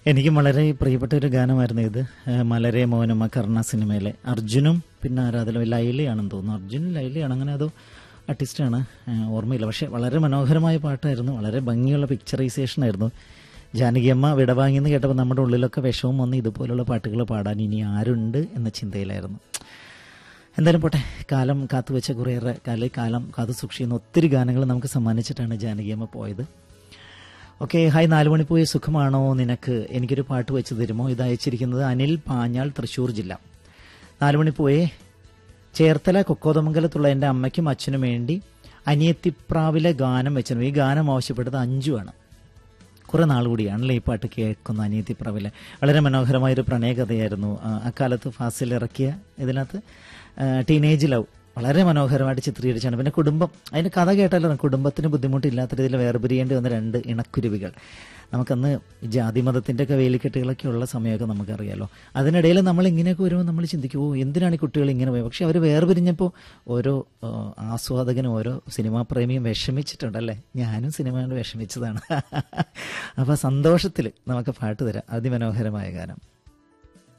എനിക്കും വളരെ പ്രിയപ്പെട്ട ഒരു ഗാനമായിരുന്നു ഇത് ഏഹ് മലരെ മോനമ്മ കർണ സിനിമയിലെ അർജുനും പിന്നെ ആരാധന ലൈലയാണെന്ന് തോന്നുന്നു അർജുൻ ലൈലയാണ് അങ്ങനെ അതോ ആർട്ടിസ്റ്റാണ് ഏഹ് ഓർമ്മയില്ല പക്ഷെ വളരെ മനോഹരമായ പാട്ടായിരുന്നു വളരെ ഭംഗിയുള്ള പിക്ചറൈസേഷൻ ആയിരുന്നു ജാനകിയമ്മ വിടവാങ്ങിയെന്ന് കേട്ടപ്പോൾ നമ്മുടെ ഉള്ളിലൊക്കെ വിഷമം വന്ന് ഇതുപോലുള്ള പാട്ടുകൾ പാടാൻ ഇനി ആരുണ്ട് എന്ന ചിന്തയിലായിരുന്നു എന്തായാലും പോട്ടെ കാലം കാത്തുവെച്ച കുറേയേറെ കാലം കാലം കാത്തു സൂക്ഷിക്കുന്ന ഒത്തിരി ഗാനങ്ങൾ നമുക്ക് സമ്മാനിച്ചിട്ടാണ് ജാനകിയമ്മ പോയത് ഓക്കെ ഹായ് നാലു മണി പോയ സുഖമാണോ നിനക്ക് എനിക്കൊരു പാട്ട് വെച്ച് തരുമോ ഇത് അയച്ചിരിക്കുന്നത് അനിൽ പാഞ്ഞാൾ തൃശ്ശൂർ ജില്ല നാലു മണി പോയേ ചേർത്തല കൊക്കോതമംഗലത്തുള്ള എൻ്റെ അമ്മയ്ക്കും അച്ഛനും വേണ്ടി അനിയത്തിപ്രാവിലെ ഗാനം വെച്ചിരുന്നു ഈ ഗാനം ആവശ്യപ്പെട്ടത് അഞ്ചുവാണ് കുറെ നാൾ കൂടിയാണല്ലേ ഈ പാട്ട് കേൾക്കുന്ന അനിയത്തിപ്രാവിലെ വളരെ മനോഹരമായൊരു പ്രണയകഥയായിരുന്നു ആ, അക്കാലത്ത് ഫാസിൽ ഇറക്കിയ ഇതിനകത്ത് ടീനേജ് ലവ് വളരെ മനോഹരമായിട്ട് ചിത്രീകരിച്ചാണ് പിന്നെ കുടുംബം അതിന്റെ കഥ കേട്ടാലോ കുടുംബത്തിന് ബുദ്ധിമുട്ടില്ലാത്ത രീതിയിൽ വേർപിരിയേണ്ടി വന്ന രണ്ട് ഇണക്കുരുവികൾ നമുക്കന്ന് ജാതി മതത്തിന്റെ ഒക്കെ വേലിക്കെട്ടുകളൊക്കെ ഉള്ള സമയമൊക്കെ നമുക്കറിയാലോ അതിനിടയിൽ നമ്മൾ ഇങ്ങനെയൊക്കെ വരുമ്പോൾ നമ്മൾ ചിന്തിക്കും ഓ എന്തിനാണ് ഈ കുട്ടികൾ ഇങ്ങനെ പോയത് പക്ഷെ അവർ വേർപിരിഞ്ഞപ്പോൾ ഓരോ ആ, ആസ്വാദകനും ഓരോ സിനിമാ പ്രേമിയും വിഷമിച്ചിട്ടുണ്ടല്ലേ ഞാനും സിനിമ വിഷമിച്ചതാണ് അപ്പൊ സന്തോഷത്തിൽ നമുക്ക് പാട്ട് തരാം അതിമനോഹരമായ ഗാനം